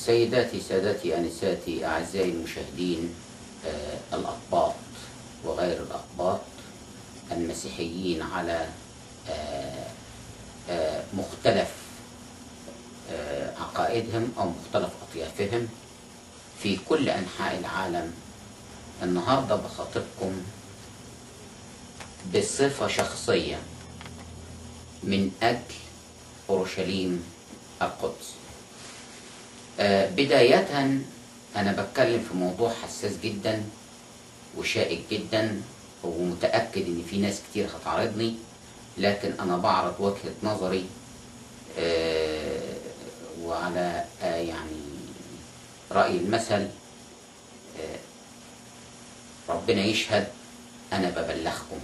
سيداتي سادتي أنساتي أعزائي المشاهدين آه، الأقباط وغير الأقباط المسيحيين على آه، آه، مختلف آه، عقائدهم أو مختلف أطيافهم في كل أنحاء العالم النهاردة بخاطبكم بصفة شخصية من أجل أورشليم القدس آه، بداية أنا بتكلم في موضوع حساس جدا وشائك جدا ومتأكد إن في ناس كتير هتعارضني لكن أنا بعرض وجهة نظري آه، وعلى آه، يعني رأي المثل آه، ربنا يشهد أنا ببلغكم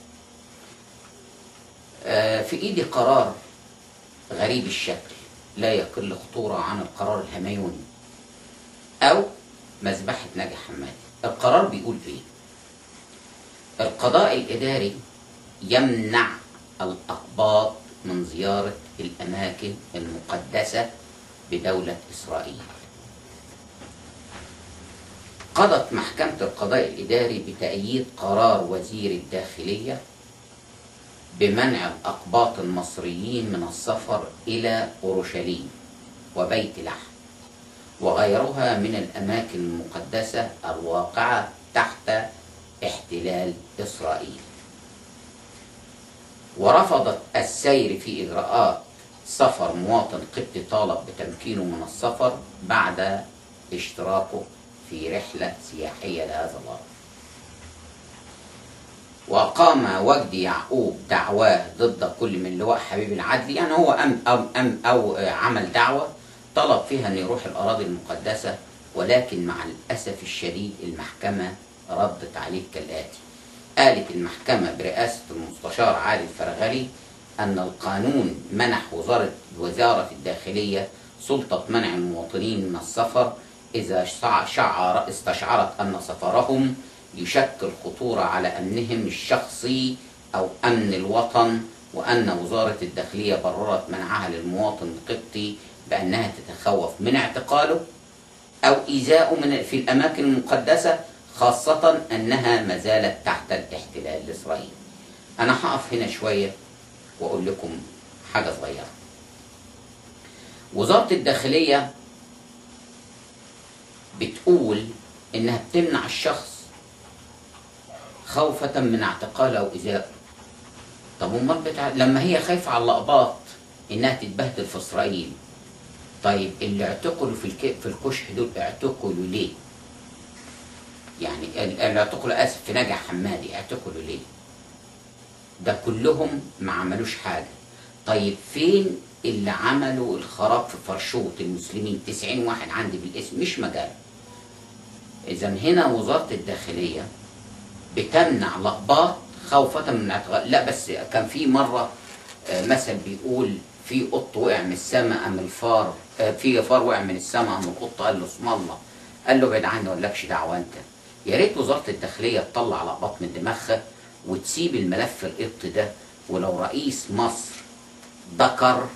آه، في إيدي قرار غريب الشكل لا يقل خطورة عن القرار الهميوني أو مذبحة ناجي حمادي القرار بيقول إيه؟ القضاء الإداري يمنع الأقباط من زيارة الأماكن المقدسة بدولة إسرائيل قضت محكمة القضاء الإداري بتأييد قرار وزير الداخلية بمنع الأقباط المصريين من السفر إلى أورشليم وبيت لحم وغيرها من الأماكن المقدسة الواقعة تحت احتلال إسرائيل ورفضت السير في إجراءات سفر مواطن قبطي طالب بتمكينه من السفر بعد اشتراكه في رحلة سياحية لهذا الأرض وقام وجدي يعقوب دعواه ضد كل من لواء حبيب العدلي يعني هو أم أو, أم أو عمل دعوة طلب فيها أن يروح الأراضي المقدسة ولكن مع الأسف الشديد المحكمة ردت عليه كالآتي قالت المحكمة برئاسة المستشار علي الفرغلي أن القانون منح وزارة وزارة الداخلية سلطة منع المواطنين من السفر إذا شع- شعر استشعرت أن سفرهم يشكل خطورة على أمنهم الشخصي أو أمن الوطن وأن وزارة الداخلية بررت منعها للمواطن القبطي بأنها تتخوف من اعتقاله أو إيذائه من في الأماكن المقدسة خاصة أنها ما زالت تحت الاحتلال الإسرائيلي. أنا هقف هنا شوية وأقول لكم حاجة صغيرة. وزارة الداخلية بتقول إنها بتمنع الشخص خوفة من اعتقاله أو إيذائه. طب أمال بتاع لما هي خايفة على الأقباط إنها تتبهدل في إسرائيل طيب اللي اعتقلوا في الك... في الكشح دول اعتقلوا ليه؟ يعني ال- اللي اعتقلوا اسف في نجع حمادي اعتقلوا ليه؟ ده كلهم ما عملوش حاجه. طيب فين اللي عملوا الخراب في فرشوط المسلمين 90 واحد عندي بالاسم مش مجال. اذا هنا وزاره الداخليه بتمنع الاقباط خوفة من اعتقال لا بس كان في مرة آه، مثل بيقول في قط وقع من السماء قام الفار آه، في فار وقع من السماء قام القط قال له اسم الله قال له ابعد عني ولكش دعوة انت يا ريت وزارة الداخلية تطلع لقباط من دماغها وتسيب الملف القبط ده ولو رئيس مصر ذكر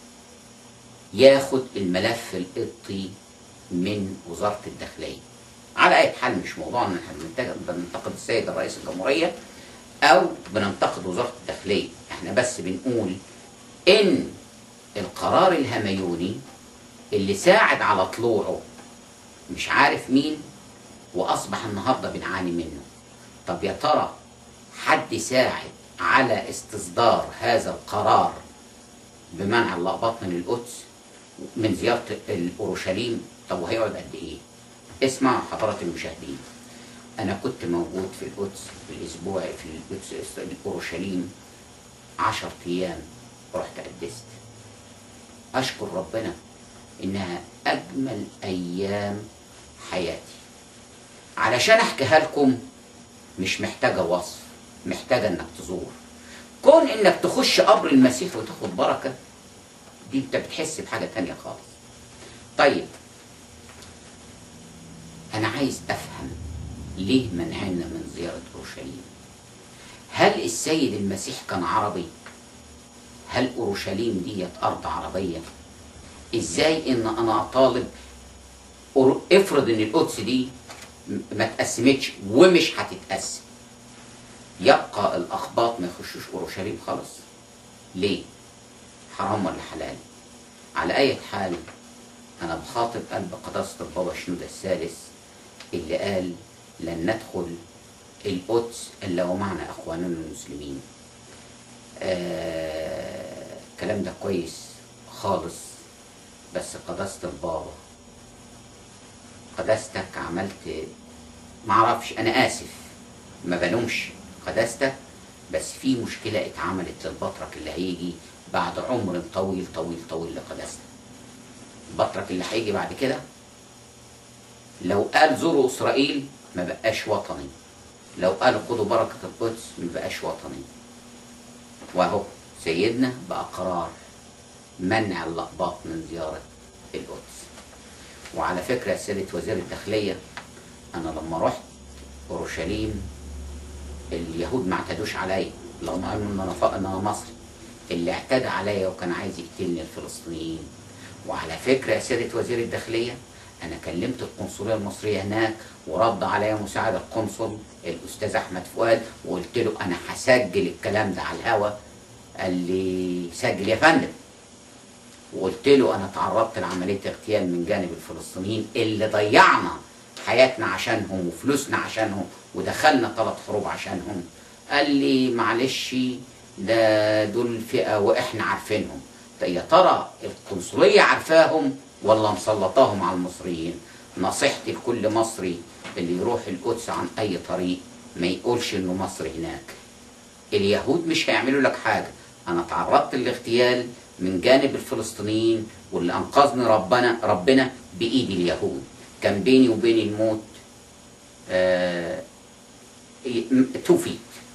ياخد الملف القبطي من وزارة الداخلية على أي حال مش موضوعنا إن احنا بننتقد- بننتقد السيد الرئيس الجمهورية أو بننتقد وزارة الداخلية احنا بس بنقول إن القرار الهميوني اللي ساعد على طلوعه مش عارف مين وأصبح النهاردة بنعاني منه طب يا ترى حد ساعد على استصدار هذا القرار بمنع اللقباط من القدس من زيارة الأورشليم طب وهيقعد قد إيه؟ اسمع حضرات المشاهدين أنا كنت موجود في القدس في الأسبوع في القدس أورشليم عشر أيام رحت قدست أشكر ربنا إنها أجمل أيام حياتي علشان أحكيها لكم مش محتاجة وصف محتاجة إنك تزور كون إنك تخش قبر المسيح وتاخد بركة دي أنت بتحس بحاجة تانية خالص طيب أنا عايز أفهم ليه منعنا من زيارة أورشليم هل السيد المسيح كان عربي هل أورشليم ديت أرض عربية ازاي ان انا اطالب أور- افرض ان القدس دي م- ما اتقسمتش ومش هتتقسم يبقى الاخباط ما يخشوش اورشليم خالص ليه حرام ولا حلال على اي حال انا بخاطب قلب قداسه البابا شنودة الثالث اللي قال لن ندخل القدس الا ومعنا اخواننا المسلمين آه الكلام ده كويس خالص بس قداسه البابا قداستك عملت معرفش انا اسف ما بلومش قداستك بس في مشكلة اتعملت للبطرك اللي هيجي بعد عمر طويل طويل طويل لقداستك البطرك اللي هيجي بعد كده لو قال زوروا اسرائيل ما بقاش وطني لو قال خدوا بركة القدس ما بقاش وطني واهو سيدنا بقى قرار منع اللقباط من زيارة القدس وعلى فكرة سيادة وزير الداخلية أنا لما رحت أورشليم اليهود ما اعتدوش عليا لو قالوا إن أنا ف- إن أنا مصري اللي اعتدى عليا وكان عايز يقتلني الفلسطينيين وعلى فكرة يا سيادة وزير الداخلية أنا كلمت القنصلية المصرية هناك ورد عليا مساعد القنصل الأستاذ أحمد فؤاد وقلت له أنا هسجل الكلام ده على الهوا قال لي سجل يا فندم وقلت له انا تعرضت لعمليه اغتيال من جانب الفلسطينيين اللي ضيعنا حياتنا عشانهم وفلوسنا عشانهم ودخلنا ثلاث حروب عشانهم قال لي معلش ده دول فئه واحنا عارفينهم طيب يا ترى القنصليه عارفاهم ولا مسلطاهم على المصريين نصيحتي لكل مصري اللي يروح القدس عن اي طريق ما يقولش انه مصر هناك اليهود مش هيعملوا لك حاجة أنا تعرضت للاغتيال من جانب الفلسطينيين واللي أنقذني ربنا ربنا بإيد اليهود كان بيني وبين الموت آه م- تو فيت